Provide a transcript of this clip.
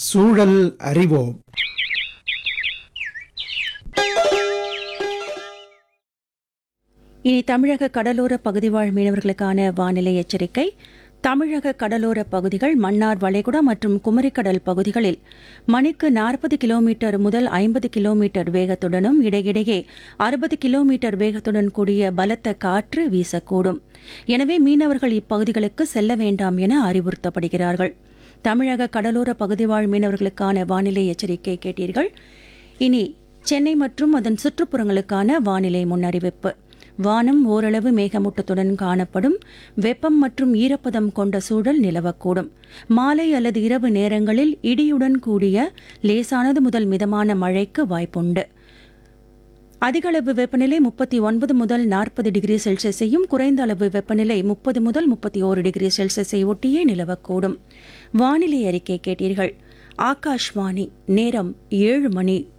சூழல் அறிவோம் இனி தமிழக கடலோர பகுதிவாழ் மீனவர்களுக்கான வானிலை எச்சரிக்கை தமிழக கடலோர பகுதிகள் மன்னார் வளைகுடா மற்றும் குமரிக்கடல் பகுதிகளில் மணிக்கு நாற்பது கிலோமீட்டர் முதல் ஐம்பது கிலோமீட்டர் வேகத்துடனும் இடையிடையே அறுபது கிலோமீட்டர் வேகத்துடன் கூடிய பலத்த காற்று வீசக்கூடும் எனவே மீனவர்கள் இப்பகுதிகளுக்கு செல்ல வேண்டாம் என அறிவுறுத்தப்படுகிறார்கள் தமிழக கடலோர பகுதிவாழ் மீனவர்களுக்கான வானிலை எச்சரிக்கை கேட்டீர்கள் இனி சென்னை மற்றும் அதன் சுற்றுப்புறங்களுக்கான வானிலை முன்னறிவிப்பு வானம் ஓரளவு மேகமூட்டத்துடன் காணப்படும் வெப்பம் மற்றும் ஈரப்பதம் கொண்ட சூழல் நிலவக்கூடும் மாலை அல்லது இரவு நேரங்களில் இடியுடன் கூடிய லேசானது முதல் மிதமான மழைக்கு வாய்ப்புண்டு அதிகளவு வெப்பநிலை முப்பத்தி ஒன்பது முதல் நாற்பது டிகிரி செல்சியஸையும் குறைந்த அளவு வெப்பநிலை முப்பது முதல் முப்பத்தி ஓரு டிகிரி செல்சியஸை ஒட்டியே நிலவக்கூடும் வானிலை அறிக்கை கேட்டீர்கள் ஆகாஷ்வாணி நேரம் ஏழு மணி